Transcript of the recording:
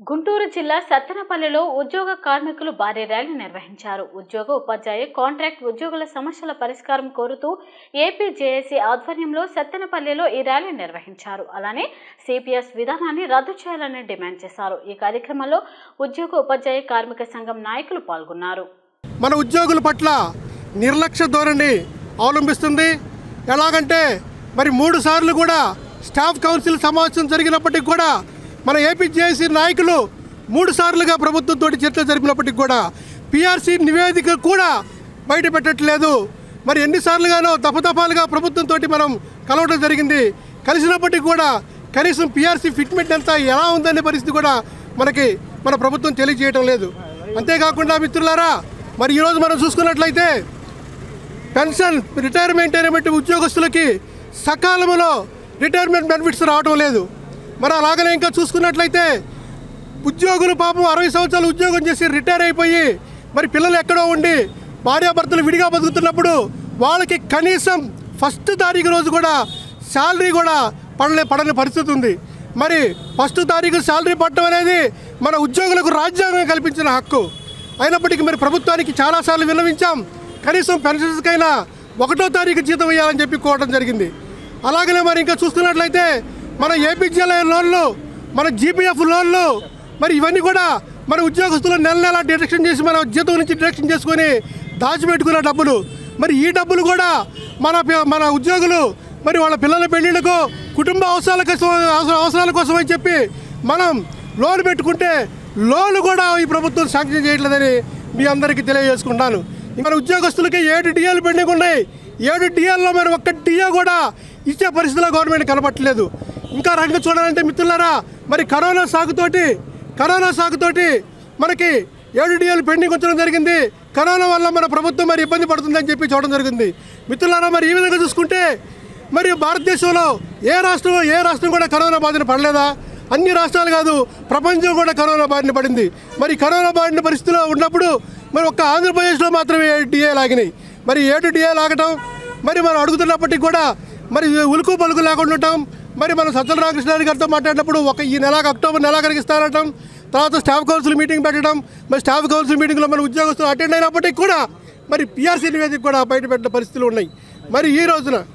గుంటూరు జిల్లా సత్తెనపల్లిలో ఉద్యోగ కార్మికులు భారీ ర్యాలీ నిర్వహించారు ఉద్యోగ ఉపాధ్యాయ కాంట్రాక్ట్ ఉద్యోగుల సమస్యల పరిష్కారం కోరుతూ ఏపీ జేఏసీ ఆధ్వర్యంలో సత్తెనపల్లిలో ఈ ర్యాలీ నిర్వహించారు అలానే సిపిఎస్ విధానాన్ని రద్దు చేయాలని డిమాండ్ చేశారు ఈ కార్యక్రమంలో ఉద్యోగ ఉపాధ్యాయ కార్మిక సంఘం నాయకులు పాల్గొన్నారు మన ఉద్యోగుల పట్ల నిర్లక్ష్య ధోరణి అవలంబిస్తుంది ఎలాగంటే మరి మూడు సార్లు కూడా స్టాఫ్ కౌన్సిల్ సమావేశం జరిగినప్పటికి కూడా మన ఏపీజేఏసీ నాయకులు మూడు సార్లుగా ప్రభుత్వంతో చర్చలు జరిపినప్పటికి కూడా పిఆర్సీ నివేదిక కూడా బయట పెట్టట్లేదు మరి ఎన్నిసార్లుగానో దఫదఫాలుగా ప్రభుత్వంతో మనం కలవడం జరిగింది కలిసినప్పటికీ కూడా కనీసం పిఆర్సీ ఫిట్మెంట్ అంతా ఎలా ఉందనే పరిస్థితి కూడా మనకి మన ప్రభుత్వం తెలియజేయడం లేదు అంతేకాకుండా మిత్రులారా మరి ఈరోజు మనం చూసుకున్నట్లయితే పెన్షన్ రిటైర్మెంట్ అయినటువంటి ఉద్యోగస్తులకి సకాలంలో రిటైర్మెంట్ బెనిఫిట్స్ రావడం లేదు మరి అలాగనే ఇంకా చూసుకున్నట్లయితే ఉద్యోగులు పాపం అరవై సంవత్సరాలు ఉద్యోగం చేసి రిటైర్ అయిపోయి మరి పిల్లలు ఎక్కడో ఉండి భార్యాభర్తలు విడిగా బతుకుతున్నప్పుడు వాళ్ళకి కనీసం ఫస్ట్ తారీఖు రోజు కూడా శాలరీ కూడా పడలే పడని పరిస్థితి ఉంది మరి ఫస్ట్ తారీఖు శాలరీ పడటం అనేది మన ఉద్యోగులకు రాజ్యాంగం కల్పించిన హక్కు అయినప్పటికీ మరి ప్రభుత్వానికి చాలాసార్లు విన్నవించాం కనీసం పెన్షన్స్కైనా ఒకటో తారీఖు జీతం వేయాలని చెప్పి కోవడం జరిగింది అలాగనే మరి ఇంకా చూస్తున్నట్లయితే మన ఏపీజీఎల్ లోన్లు మన జీపీఎఫ్ లోన్లు మరి ఇవన్నీ కూడా మన ఉద్యోగస్తులు నెల నెల డిడక్షన్ చేసి మన జీతం నుంచి డిడక్షన్ చేసుకొని దాచిపెట్టుకున్న డబ్బులు మరి ఈ డబ్బులు కూడా మన పి- మన ఉద్యోగులు మరి వాళ్ళ పిల్లల పెళ్ళిళ్ళకు కుటుంబ అవసరాల కోసం అవసర- అవసరాల కోసం అని చెప్పి మనం లోన్ పెట్టుకుంటే లోన్ కూడా ఈ ప్రభుత్వం శాంక్షన్ చేయట్లేదని మీ అందరికీ తెలియజేసుకుంటాను మన ఉద్యోగస్తులకి ఏడు డిఏలు పెండింగ్ ఉన్నాయి ఏడు డిఏల్లో మరి ఒక్క డిఏ కూడా ఇచ్చే పరిస్థితిలో గవర్నమెంట్ కనపట్టలేదు ఇంకా రంగు చూడాలంటే మిత్రులారా మరి కరోనా సాగుతోటి కరోనా సాగుతోటి మనకి ఏడు డిఏలు పెండింగ్ ఉంచడం జరిగింది కరోనా వల్ల మన ప్రభుత్వం మరి ఇబ్బంది పడుతుందని చెప్పి చూడడం జరిగింది మిత్రులారా మరి ఈ విధంగా చూసుకుంటే మరి భారతదేశంలో ఏ రాష్ట్రం ఏ రాష్ట్రం కూడా కరోనా బారిన పడలేదా అన్ని రాష్ట్రాలు కాదు ప్రపంచం కూడా కరోనా బారిన పడింది మరి కరోనా బారిన పరిస్థితిలో ఉన్నప్పుడు మరి ఒక్క ఆంధ్రప్రదేశ్లో మాత్రమే ఏడు డిఏ లాగినాయి మరి ఏడు డిఏ లాగటం మరి మనం అడుగుతున్నప్పటికీ కూడా మరి ఉలుకు పలుకు లేకుండా ఉంటాం మరి మనం సజ్జల రామకృష్ణారెడ్డి గారితో మాట్లాడినప్పుడు ఒక ఈ నెల అక్టోబర్ నెలాఖరికి ఇస్తారటం తర్వాత స్టాఫ్ కౌన్సిల్ మీటింగ్ పెట్టడం మరి స్టాఫ్ కౌన్సిల్ మీటింగ్లో మన ఉద్యోగస్తులు అటెండ్ అయినప్పటికీ కూడా మరి పిఆర్సీ నివేదిక కూడా బయట పెట్టిన పరిస్థితులు ఉన్నాయి మరి ఈ రోజున